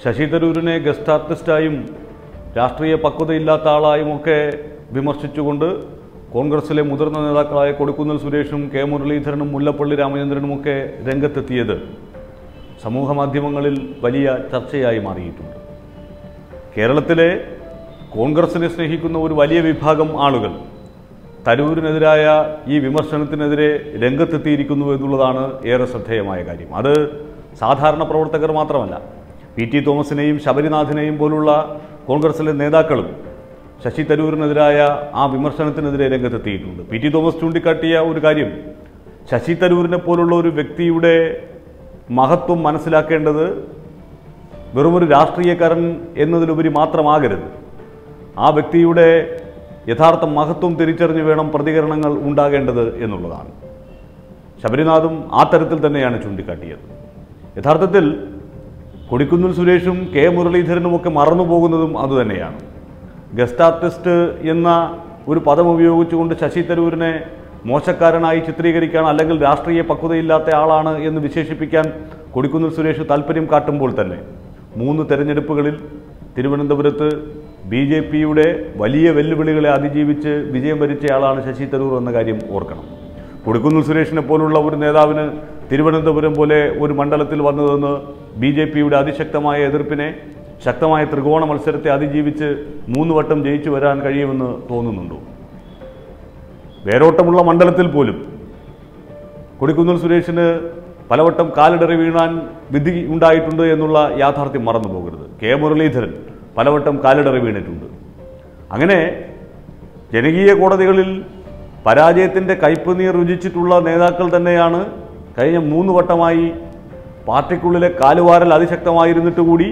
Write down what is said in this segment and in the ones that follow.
ശശി തരൂരിനെ ഗസ്റ്റ് ആർട്ടിസ്റ്റായും രാഷ്ട്രീയ പക്വതയില്ലാത്ത ആളായും ഒക്കെ വിമർശിച്ചുകൊണ്ട് കോൺഗ്രസിലെ മുതിർന്ന നേതാക്കളായ കൊടിക്കുന്നിൽ സുരേഷും കെ മുരളീധരനും മുല്ലപ്പള്ളി രാമചന്ദ്രനും ഒക്കെ രംഗത്തെത്തിയത് സമൂഹ മാധ്യമങ്ങളിൽ വലിയ ചർച്ചയായി മാറിയിട്ടുണ്ട് കേരളത്തിലെ കോൺഗ്രസിനെ സ്നേഹിക്കുന്ന ഒരു വലിയ വിഭാഗം ആളുകൾ തരൂരിനെതിരായ ഈ വിമർശനത്തിനെതിരെ രംഗത്തെത്തിയിരിക്കുന്നു എന്നുള്ളതാണ് ഏറെ ശ്രദ്ധേയമായ കാര്യം അത് സാധാരണ പ്രവർത്തകർ മാത്രമല്ല പി ടി തോമസിനെയും ശബരിനാഥിനെയും പോലുള്ള കോൺഗ്രസിലെ നേതാക്കളും ശശി തരൂരിനെതിരായ ആ വിമർശനത്തിനെതിരെ രംഗത്തെത്തിയിട്ടുണ്ട് പി ടി തോമസ് ചൂണ്ടിക്കാട്ടിയ ഒരു കാര്യം ശശി തരൂരിനെ പോലുള്ള ഒരു വ്യക്തിയുടെ മഹത്വം മനസ്സിലാക്കേണ്ടത് വെറുമൊരു രാഷ്ട്രീയക്കാരൻ എന്നതിലുപരി മാത്രമാകരുത് ആ വ്യക്തിയുടെ യഥാർത്ഥ മഹത്വം തിരിച്ചറിഞ്ഞ് വേണം പ്രതികരണങ്ങൾ ഉണ്ടാകേണ്ടത് എന്നുള്ളതാണ് ശബരിനാഥും ആ തരത്തിൽ തന്നെയാണ് ചൂണ്ടിക്കാട്ടിയത് യഥാർത്ഥത്തിൽ കൊടിക്കുന്നിൽ സുരേഷും കെ മുരളീധരനും ഒക്കെ മറന്നു പോകുന്നതും അതുതന്നെയാണ് ഗസ്റ്റ് ആർട്ടിസ്റ്റ് എന്ന ഒരു പദം ഉപയോഗിച്ചുകൊണ്ട് ശശി തരൂരിനെ മോശക്കാരനായി ചിത്രീകരിക്കാൻ അല്ലെങ്കിൽ രാഷ്ട്രീയ പക്വതയില്ലാത്ത ആളാണ് എന്ന് വിശേഷിപ്പിക്കാൻ കൊടിക്കുന്നിൽ സുരേഷ് താല്പര്യം കാട്ടുമ്പോൾ തന്നെ മൂന്ന് തെരഞ്ഞെടുപ്പുകളിൽ തിരുവനന്തപുരത്ത് ബി ജെ പിയുടെ വലിയ വെല്ലുവിളികളെ അതിജീവിച്ച് വിജയം വരിച്ചയാളാണ് ശശി തരൂർ എന്ന കാര്യം ഓർക്കണം കൊടിക്കുന്നിൽ സുരേഷിനെ പോലുള്ള ഒരു നേതാവിന് തിരുവനന്തപുരം പോലെ ഒരു മണ്ഡലത്തിൽ വന്നതെന്ന് ബി ജെ പിയുടെ അതിശക്തമായ എതിർപ്പിനെ ശക്തമായ ത്രികോണ മത്സരത്തെ അതിജീവിച്ച് മൂന്ന് വട്ടം ജയിച്ചു വരാൻ കഴിയുമെന്ന് തോന്നുന്നുണ്ടോ വേരോട്ടമുള്ള മണ്ഡലത്തിൽ പോലും കൊടിക്കുന്നിൽ സുരേഷിന് പലവട്ടം കാലിടറി വീണാൻ വിധി ഉണ്ടായിട്ടുണ്ട് എന്നുള്ള യാഥാർത്ഥ്യം മറന്നു പോകരുത് കെ മുരളീധരൻ പലവട്ടം കാലിടറി വീണിട്ടുണ്ട് അങ്ങനെ ജനകീയ കോടതികളിൽ പരാജയത്തിൻ്റെ കയ്പുനീർ രുചിച്ചിട്ടുള്ള നേതാക്കൾ തന്നെയാണ് കഴിഞ്ഞ മൂന്ന് വട്ടമായി പാർട്ടിക്കുള്ളിലെ കാലുവാരൽ അതിശക്തമായിരുന്നിട്ട് കൂടി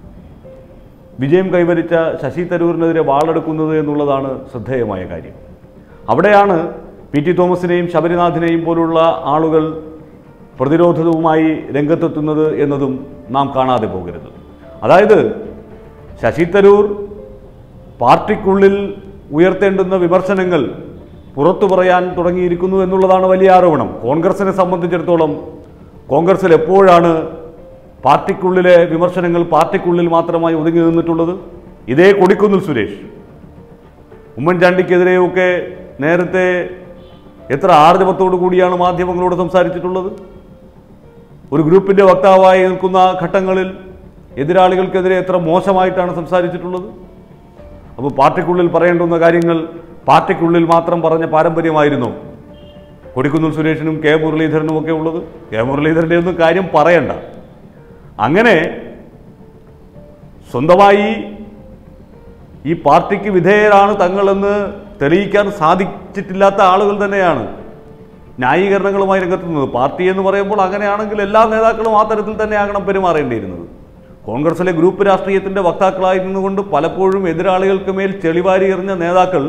വിജയം കൈവരിച്ച ശശി തരൂരിനെതിരെ വാളെടുക്കുന്നത് എന്നുള്ളതാണ് ശ്രദ്ധേയമായ കാര്യം അവിടെയാണ് പി ടി തോമസിനെയും ശബരിനാഥിനെയും പോലുള്ള ആളുകൾ പ്രതിരോധവുമായി രംഗത്തെത്തുന്നത് എന്നതും നാം കാണാതെ പോകരുത് അതായത് ശശി തരൂർ പാർട്ടിക്കുള്ളിൽ ഉയർത്തേണ്ടുന്ന വിമർശനങ്ങൾ പുറത്തു പറയാൻ തുടങ്ങിയിരിക്കുന്നു എന്നുള്ളതാണ് വലിയ ആരോപണം കോൺഗ്രസിനെ സംബന്ധിച്ചിടത്തോളം കോൺഗ്രസിൽ എപ്പോഴാണ് പാർട്ടിക്കുള്ളിലെ വിമർശനങ്ങൾ പാർട്ടിക്കുള്ളിൽ മാത്രമായി ഒതുങ്ങി നിന്നിട്ടുള്ളത് ഇതേ കൊടിക്കുന്നിൽ സുരേഷ് ഉമ്മൻചാണ്ടിക്കെതിരെയൊക്കെ നേരത്തെ എത്ര ആർജവത്തോടു കൂടിയാണ് മാധ്യമങ്ങളോട് സംസാരിച്ചിട്ടുള്ളത് ഒരു ഗ്രൂപ്പിൻ്റെ വക്താവായി നിൽക്കുന്ന ഘട്ടങ്ങളിൽ എതിരാളികൾക്കെതിരെ എത്ര മോശമായിട്ടാണ് സംസാരിച്ചിട്ടുള്ളത് അപ്പോൾ പാർട്ടിക്കുള്ളിൽ പറയേണ്ടുന്ന കാര്യങ്ങൾ പാർട്ടിക്കുള്ളിൽ മാത്രം പറഞ്ഞ പാരമ്പര്യമായിരുന്നു കൊടിക്കുന്നിൽ സുരേഷിനും കെ മുരളീധരനും ഒക്കെ ഉള്ളത് കെ മുരളീധരൻ്റെ ഒന്നും കാര്യം പറയണ്ട അങ്ങനെ സ്വന്തമായി ഈ പാർട്ടിക്ക് വിധേയരാണ് തങ്ങളെന്ന് തെളിയിക്കാൻ സാധിച്ചിട്ടില്ലാത്ത ആളുകൾ തന്നെയാണ് ന്യായീകരണങ്ങളുമായി രംഗത്തുന്നത് പാർട്ടി എന്ന് പറയുമ്പോൾ അങ്ങനെയാണെങ്കിൽ എല്ലാ നേതാക്കളും ആ തരത്തിൽ തന്നെയാകണം പെരുമാറേണ്ടിയിരുന്നത് കോൺഗ്രസിലെ ഗ്രൂപ്പ് രാഷ്ട്രീയത്തിൻ്റെ വക്താക്കളായി നിന്നുകൊണ്ട് പലപ്പോഴും എതിരാളികൾക്ക് മേൽ ചെളിവാരി എറിഞ്ഞ നേതാക്കൾ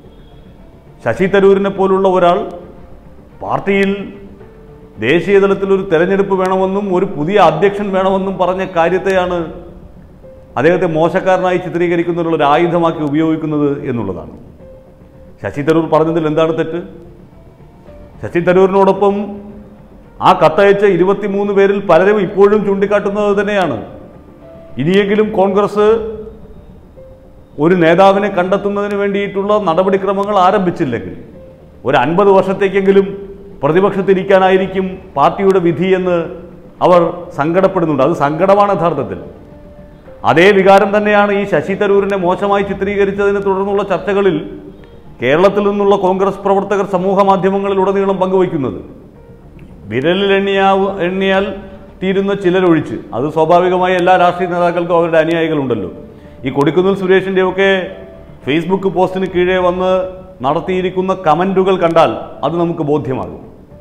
ശശി തരൂരിനെ പോലുള്ള ഒരാൾ പാർട്ടിയിൽ ദേശീയ തലത്തിൽ ഒരു തെരഞ്ഞെടുപ്പ് വേണമെന്നും ഒരു പുതിയ അധ്യക്ഷൻ വേണമെന്നും പറഞ്ഞ കാര്യത്തെയാണ് അദ്ദേഹത്തെ മോശക്കാരനായി ചിത്രീകരിക്കുന്നതിനുള്ള ഒരു ആയുധമാക്കി ഉപയോഗിക്കുന്നത് എന്നുള്ളതാണ് ശശി തരൂർ പറഞ്ഞതിൽ എന്താണ് തെറ്റ് ശശി തരൂരിനോടൊപ്പം ആ കത്തയച്ച ഇരുപത്തിമൂന്ന് പേരിൽ പലരും ഇപ്പോഴും ചൂണ്ടിക്കാട്ടുന്നത് തന്നെയാണ് ഇനിയെങ്കിലും കോൺഗ്രസ് ഒരു നേതാവിനെ കണ്ടെത്തുന്നതിന് വേണ്ടിയിട്ടുള്ള നടപടിക്രമങ്ങൾ ആരംഭിച്ചില്ലെങ്കിൽ ഒരു അൻപത് വർഷത്തേക്കെങ്കിലും പ്രതിപക്ഷത്തിരിക്കാനായിരിക്കും പാർട്ടിയുടെ വിധി എന്ന് അവർ സങ്കടപ്പെടുന്നുണ്ട് അത് സങ്കടമാണ് യഥാർത്ഥത്തിൽ അതേ വികാരം തന്നെയാണ് ഈ ശശി തരൂരിനെ മോശമായി ചിത്രീകരിച്ചതിനെ തുടർന്നുള്ള ചർച്ചകളിൽ കേരളത്തിൽ നിന്നുള്ള കോൺഗ്രസ് പ്രവർത്തകർ സമൂഹ മാധ്യമങ്ങളിലുടനീളം പങ്കുവയ്ക്കുന്നത് വിരലിൽ എണ്ണിയാവ് എണ്ണിയാൽ തീരുന്ന ചിലരൊഴിച്ച് അത് സ്വാഭാവികമായി എല്ലാ രാഷ്ട്രീയ നേതാക്കൾക്കും അവരുടെ അനുയായികളുണ്ടല്ലോ ഈ കൊടിക്കുന്നിൽ സുരേഷിൻ്റെയൊക്കെ ഫേസ്ബുക്ക് പോസ്റ്റിന് കീഴെ വന്ന് നടത്തിയിരിക്കുന്ന കമൻറ്റുകൾ കണ്ടാൽ അത് നമുക്ക് ബോധ്യമാകും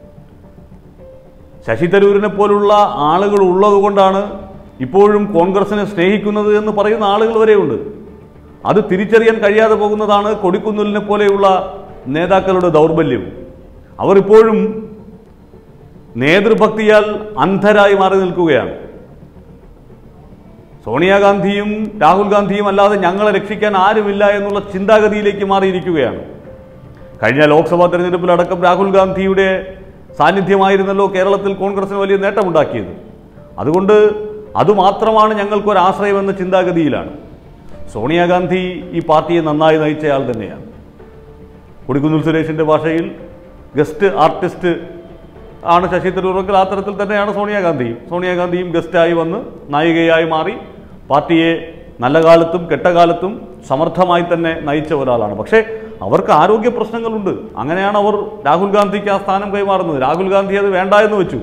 ശശി തരൂരിനെ പോലുള്ള ആളുകൾ ഉള്ളതുകൊണ്ടാണ് ഇപ്പോഴും കോൺഗ്രസിനെ സ്നേഹിക്കുന്നത് എന്ന് പറയുന്ന ആളുകൾ വരെയുണ്ട് അത് തിരിച്ചറിയാൻ കഴിയാതെ പോകുന്നതാണ് കൊടിക്കുന്നിലിനെ പോലെയുള്ള നേതാക്കളുടെ ദൗർബല്യം അവർ ഇപ്പോഴും നേതൃഭക്തിയാൽ അന്ധരായി മാറി നിൽക്കുകയാണ് സോണിയാഗാന്ധിയും രാഹുൽ ഗാന്ധിയും അല്ലാതെ ഞങ്ങളെ രക്ഷിക്കാൻ ആരുമില്ല എന്നുള്ള ചിന്താഗതിയിലേക്ക് മാറിയിരിക്കുകയാണ് കഴിഞ്ഞ ലോക്സഭാ തെരഞ്ഞെടുപ്പിലടക്കം രാഹുൽ ഗാന്ധിയുടെ സാന്നിധ്യമായിരുന്നല്ലോ കേരളത്തിൽ കോൺഗ്രസിന് വലിയ നേട്ടമുണ്ടാക്കിയത് അതുകൊണ്ട് അതുമാത്രമാണ് ഞങ്ങൾക്കൊരാശ്രയമെന്ന ചിന്താഗതിയിലാണ് സോണിയാഗാന്ധി ഈ പാർട്ടിയെ നന്നായി നയിച്ചയാൾ തന്നെയാണ് കൊടിക്കുന്നിൽ സുരേഷിൻ്റെ ഭാഷയിൽ ഗസ്റ്റ് ആർട്ടിസ്റ്റ് ആണ് ശശി തരൂറെങ്കിൽ ആ തരത്തിൽ തന്നെയാണ് സോണിയാഗാന്ധിയും സോണിയാഗാന്ധിയും ഗസ്റ്റായി വന്ന് നായികയായി മാറി പാർട്ടിയെ നല്ല കാലത്തും കെട്ടകാലത്തും സമർത്ഥമായി തന്നെ നയിച്ച ഒരാളാണ് പക്ഷേ അവർക്ക് ആരോഗ്യ പ്രശ്നങ്ങളുണ്ട് അങ്ങനെയാണ് അവർ രാഹുൽ ഗാന്ധിക്ക് ആ സ്ഥാനം കൈമാറുന്നത് രാഹുൽ ഗാന്ധി അത് വേണ്ട എന്ന് വെച്ചു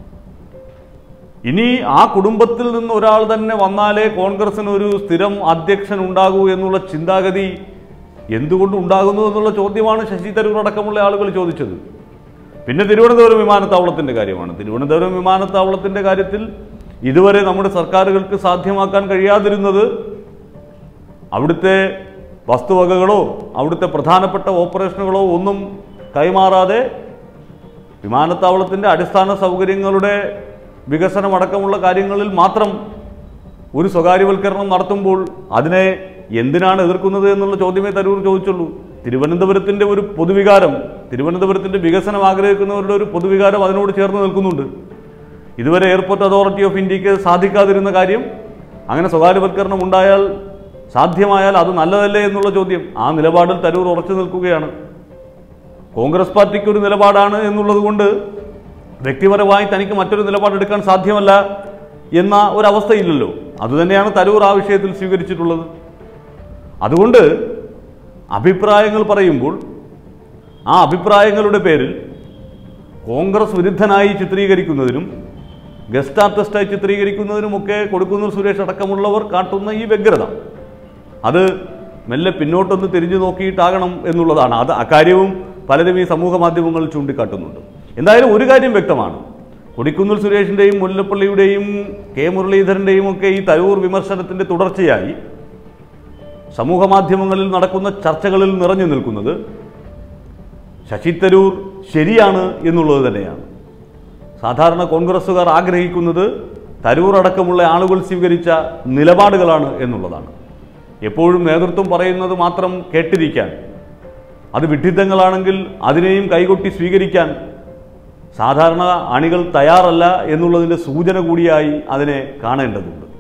ഇനി ആ കുടുംബത്തിൽ നിന്ന് ഒരാൾ തന്നെ വന്നാലേ കോൺഗ്രസിന് ഒരു സ്ഥിരം അധ്യക്ഷൻ ഉണ്ടാകൂ എന്നുള്ള ചിന്താഗതി എന്തുകൊണ്ട് ഉണ്ടാകുന്നു എന്നുള്ള ചോദ്യമാണ് ശശി തരൂർ അടക്കമുള്ള ആളുകൾ ചോദിച്ചത് പിന്നെ തിരുവനന്തപുരം വിമാനത്താവളത്തിൻ്റെ കാര്യമാണ് തിരുവനന്തപുരം വിമാനത്താവളത്തിൻ്റെ കാര്യത്തിൽ ഇതുവരെ നമ്മുടെ സർക്കാരുകൾക്ക് സാധ്യമാക്കാൻ കഴിയാതിരുന്നത് അവിടുത്തെ വസ്തുവകകളോ അവിടുത്തെ പ്രധാനപ്പെട്ട ഓപ്പറേഷനുകളോ ഒന്നും കൈമാറാതെ വിമാനത്താവളത്തിൻ്റെ അടിസ്ഥാന സൗകര്യങ്ങളുടെ വികസനമടക്കമുള്ള കാര്യങ്ങളിൽ മാത്രം ഒരു സ്വകാര്യവൽക്കരണം നടത്തുമ്പോൾ അതിനെ എന്തിനാണ് എതിർക്കുന്നത് എന്നുള്ള ചോദ്യമേ തരൂർ ചോദിച്ചുള്ളൂ തിരുവനന്തപുരത്തിൻ്റെ ഒരു പൊതുവികാരം തിരുവനന്തപുരത്തിൻ്റെ വികസനം ആഗ്രഹിക്കുന്നവരുടെ ഒരു പൊതുവികാരം അതിനോട് ചേർന്ന് നിൽക്കുന്നുണ്ട് ഇതുവരെ എയർപോർട്ട് അതോറിറ്റി ഓഫ് ഇന്ത്യക്ക് സാധിക്കാതിരുന്ന കാര്യം അങ്ങനെ സ്വകാര്യവൽക്കരണം ഉണ്ടായാൽ സാധ്യമായാൽ അത് നല്ലതല്ലേ എന്നുള്ള ചോദ്യം ആ നിലപാടിൽ തരൂർ ഉറച്ചു നിൽക്കുകയാണ് കോൺഗ്രസ് പാർട്ടിക്ക് ഒരു നിലപാടാണ് എന്നുള്ളത് കൊണ്ട് വ്യക്തിപരമായി തനിക്ക് മറ്റൊരു നിലപാടെടുക്കാൻ സാധ്യമല്ല എന്ന ഒരവസ്ഥയില്ലല്ലോ അതുതന്നെയാണ് തരൂർ ആ വിഷയത്തിൽ സ്വീകരിച്ചിട്ടുള്ളത് അതുകൊണ്ട് അഭിപ്രായങ്ങൾ പറയുമ്പോൾ ആ അഭിപ്രായങ്ങളുടെ പേരിൽ കോൺഗ്രസ് വിരുദ്ധനായി ചിത്രീകരിക്കുന്നതിനും ഗസ്റ്റ് ആർട്ടിസ്റ്റായി ചിത്രീകരിക്കുന്നതിനുമൊക്കെ കൊടുക്കുന്ന സുരേഷ് അടക്കമുള്ളവർ കാട്ടുന്ന ഈ വ്യഗ്രത അത് മെല്ലെ പിന്നോട്ടൊന്ന് തിരിഞ്ഞു നോക്കിയിട്ടാകണം എന്നുള്ളതാണ് അത് അക്കാര്യവും പലരും ഈ സമൂഹ മാധ്യമങ്ങളിൽ ചൂണ്ടിക്കാട്ടുന്നുണ്ട് എന്തായാലും ഒരു കാര്യം വ്യക്തമാണ് കൊടിക്കുന്നിൽ സുരേഷിൻ്റെയും മുല്ലപ്പള്ളിയുടെയും കെ മുരളീധരൻ്റെയും ഒക്കെ ഈ തരൂർ വിമർശനത്തിൻ്റെ തുടർച്ചയായി സമൂഹ മാധ്യമങ്ങളിൽ നടക്കുന്ന ചർച്ചകളിൽ നിറഞ്ഞു നിൽക്കുന്നത് ശശി തരൂർ ശരിയാണ് എന്നുള്ളത് തന്നെയാണ് സാധാരണ കോൺഗ്രസ്സുകാർ ആഗ്രഹിക്കുന്നത് തരൂർ അടക്കമുള്ള ആളുകൾ സ്വീകരിച്ച നിലപാടുകളാണ് എന്നുള്ളതാണ് എപ്പോഴും നേതൃത്വം പറയുന്നത് മാത്രം കേട്ടിരിക്കാൻ അത് വിഡ്ഢിത്തങ്ങളാണെങ്കിൽ അതിനെയും കൈകൊട്ടി സ്വീകരിക്കാൻ സാധാരണ അണികൾ തയ്യാറല്ല എന്നുള്ളതിൻ്റെ സൂചന കൂടിയായി അതിനെ കാണേണ്ടതുണ്ട്